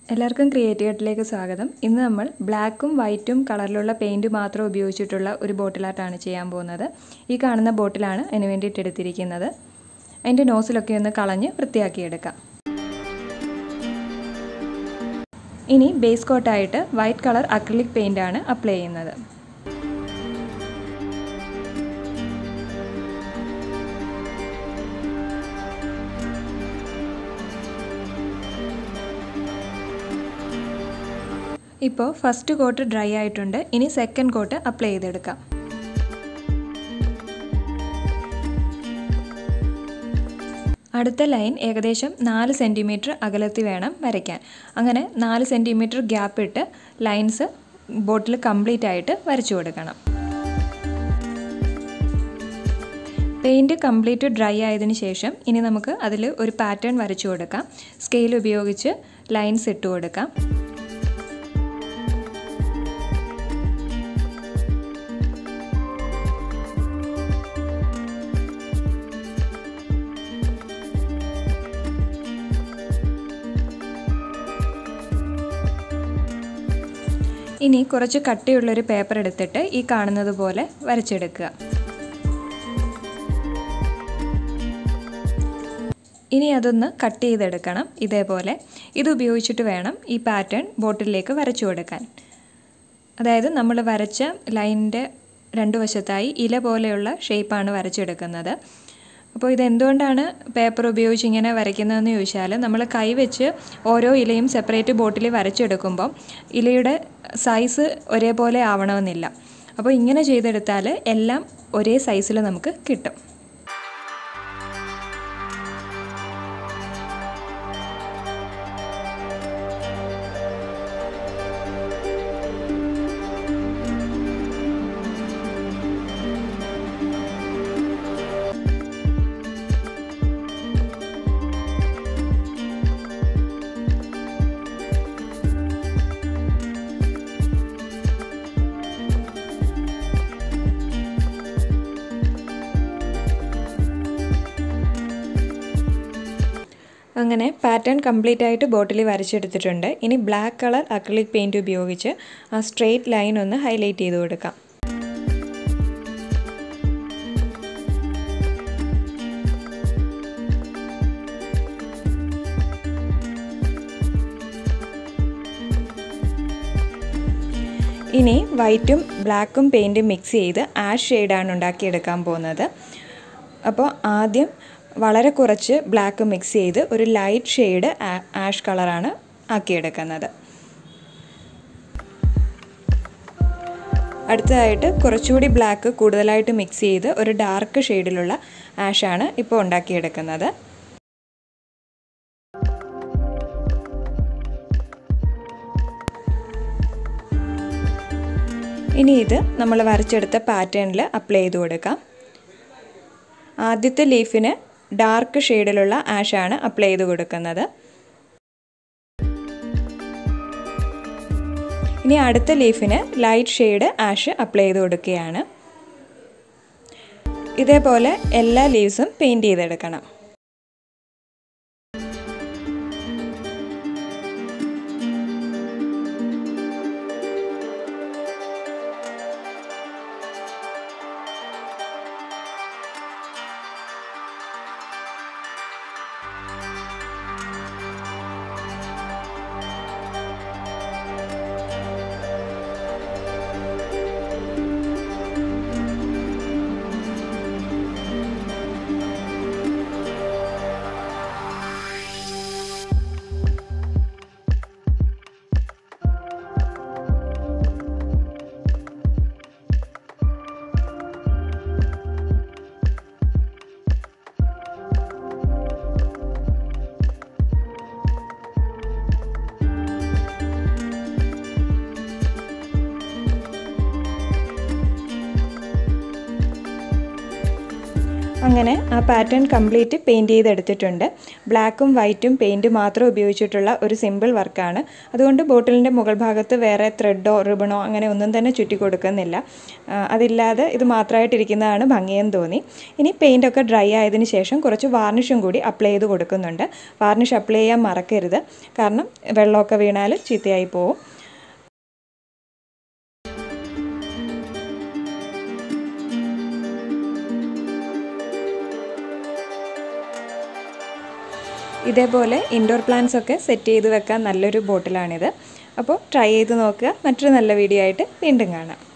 എല്ലാവർക്കും ക്രിയേറ്റീവ് ആർട്ടിലേക്ക് സ്വാഗതം ഇന്ന് നമ്മൾ ബ്ലാക്കും വൈറ്റും കളറിലുള്ള പെയിൻറ്റ് മാത്രം ഉപയോഗിച്ചിട്ടുള്ള ഒരു ബോട്ടിൽ ആർട്ടാണ് ചെയ്യാൻ പോകുന്നത് ഈ കാണുന്ന ബോട്ടിലാണ് അതിന് വേണ്ടിയിട്ട് എടുത്തിരിക്കുന്നത് അതിൻ്റെ നോസിലൊക്കെ ഒന്ന് കളഞ്ഞ് വൃത്തിയാക്കിയെടുക്കാം ഇനി ബേസ് കോട്ടായിട്ട് വൈറ്റ് കളർ അക്രിലിക് പെയിൻ്റാണ് അപ്ലൈ ചെയ്യുന്നത് ഇപ്പോൾ ഫസ്റ്റ് കോട്ട് ഡ്രൈ ആയിട്ടുണ്ട് ഇനി സെക്കൻഡ് കോട്ട് അപ്ലൈ ചെയ്തെടുക്കാം അടുത്ത ലൈൻ ഏകദേശം നാല് സെൻറ്റിമീറ്റർ അകലത്തിൽ വേണം വരയ്ക്കാൻ അങ്ങനെ നാല് സെൻറ്റിമീറ്റർ ഗ്യാപ്പ് ഇട്ട് ലൈൻസ് ബോട്ടിൽ കംപ്ലീറ്റ് ആയിട്ട് വരച്ചു കൊടുക്കണം പെയിൻറ്റ് കംപ്ലീറ്റ് ഡ്രൈ ആയതിനു ശേഷം ഇനി നമുക്ക് അതിൽ ഒരു പാറ്റേൺ വരച്ചു കൊടുക്കാം സ്കെയിൽ ഉപയോഗിച്ച് ലൈൻസ് ഇട്ട് കൊടുക്കാം ഇനി കുറച്ച് കട്ടിയുള്ളൊരു പേപ്പർ എടുത്തിട്ട് ഈ കാണുന്നത് പോലെ വരച്ചെടുക്കുക ഇനി അതൊന്ന് കട്ട് ചെയ്തെടുക്കണം ഇതേപോലെ ഇത് ഉപയോഗിച്ചിട്ട് വേണം ഈ പാറ്റേൺ ബോട്ടിലേക്ക് വരച്ചു കൊടുക്കാൻ അതായത് നമ്മൾ വരച്ച ലൈനിൻ്റെ രണ്ട് വശത്തായി ഇല പോലെയുള്ള ഷേപ്പാണ് വരച്ചെടുക്കുന്നത് അപ്പോൾ ഇതെന്തുകൊണ്ടാണ് പേപ്പർ ഉപയോഗിച്ച് ഇങ്ങനെ വരയ്ക്കുന്നതെന്ന് ചോദിച്ചാൽ നമ്മൾ കൈവച്ച് ഓരോ ഇലയും സെപ്പറേറ്റ് ബോട്ടിൽ വരച്ചെടുക്കുമ്പം ഇലയുടെ സൈസ് ഒരേപോലെ ആവണമെന്നില്ല അപ്പോൾ ഇങ്ങനെ ചെയ്തെടുത്താൽ എല്ലാം ഒരേ സൈസിൽ നമുക്ക് കിട്ടും അങ്ങനെ പാറ്റേൺ കംപ്ലീറ്റ് ആയിട്ട് ബോട്ടിൽ വരച്ചെടുത്തിട്ടുണ്ട് ഇനി ബ്ലാക്ക് കളർ അക്രിലിക് പെയിൻറ്റ് ഉപയോഗിച്ച് ആ സ്ട്രെയിറ്റ് ലൈൻ ഒന്ന് ഹൈലൈറ്റ് ചെയ്ത് കൊടുക്കാം ഇനി വൈറ്റും ബ്ലാക്കും പെയിൻറ്റും മിക്സ് ചെയ്ത് ആഷ് ഷെയ്ഡാണ് ഉണ്ടാക്കിയെടുക്കാൻ പോകുന്നത് അപ്പോൾ ആദ്യം വളരെ കുറച്ച് ബ്ലാക്ക് മിക്സ് ചെയ്ത് ഒരു ലൈറ്റ് ഷെയ്ഡ് ആഷ് കളറാണ് ആക്കിയെടുക്കുന്നത് അടുത്തതായിട്ട് കുറച്ചുകൂടി ബ്ലാക്ക് കൂടുതലായിട്ട് മിക്സ് ചെയ്ത് ഒരു ഡാർക്ക് ഷെയ്ഡിലുള്ള ആഷാണ് ഇപ്പോൾ ഉണ്ടാക്കിയെടുക്കുന്നത് ഇനി ഇത് നമ്മൾ വരച്ചെടുത്ത പാറ്റേണിൽ അപ്ലൈ ചെയ്ത് കൊടുക്കാം ആദ്യത്തെ ലീഫിന് ഡാർക്ക് ഷെയ്ഡിലുള്ള ആഷാണ് അപ്ലൈ ചെയ്ത് കൊടുക്കുന്നത് ഇനി അടുത്ത ലീഫിന് ലൈറ്റ് ഷെയ്ഡ് ആഷ് അപ്ലൈ ചെയ്ത് കൊടുക്കുകയാണ് ഇതേപോലെ എല്ലാ ലീവ്സും പെയിൻറ് ചെയ്തെടുക്കണം അങ്ങനെ ആ പാറ്റേൺ കംപ്ലീറ്റ് പെയിൻറ് ചെയ്തെടുത്തിട്ടുണ്ട് ബ്ലാക്കും വൈറ്റും പെയിൻറ്റ് മാത്രം ഉപയോഗിച്ചിട്ടുള്ള ഒരു സിമ്പിൾ വർക്കാണ് അതുകൊണ്ട് ബോട്ടിലിൻ്റെ മുകൾ ഭാഗത്ത് വേറെ ത്രെഡോ റിബണോ അങ്ങനെ ഒന്നും തന്നെ ചുറ്റി കൊടുക്കുന്നില്ല അതില്ലാതെ ഇത് മാത്രമായിട്ടിരിക്കുന്നതാണ് ഭംഗിയെന്ന് തോന്നി ഇനി പെയിൻ്റൊക്കെ ഡ്രൈ ആയതിന് ശേഷം കുറച്ച് വാർണിഷും കൂടി അപ്ലൈ ചെയ്ത് കൊടുക്കുന്നുണ്ട് വാർണിഷ് അപ്ലൈ ചെയ്യാൻ മറക്കരുത് കാരണം വെള്ളമൊക്കെ വീണാൽ ചീത്തയായി പോവും ഇതേപോലെ ഇൻഡോർ പ്ലാന്റ്സ് ഒക്കെ സെറ്റ് ചെയ്ത് വെക്കാൻ നല്ലൊരു ബോട്ടിലാണിത് അപ്പോൾ ട്രൈ ചെയ്ത് നോക്കുക മറ്റൊരു നല്ല വീഡിയോ ആയിട്ട് വീണ്ടും കാണാം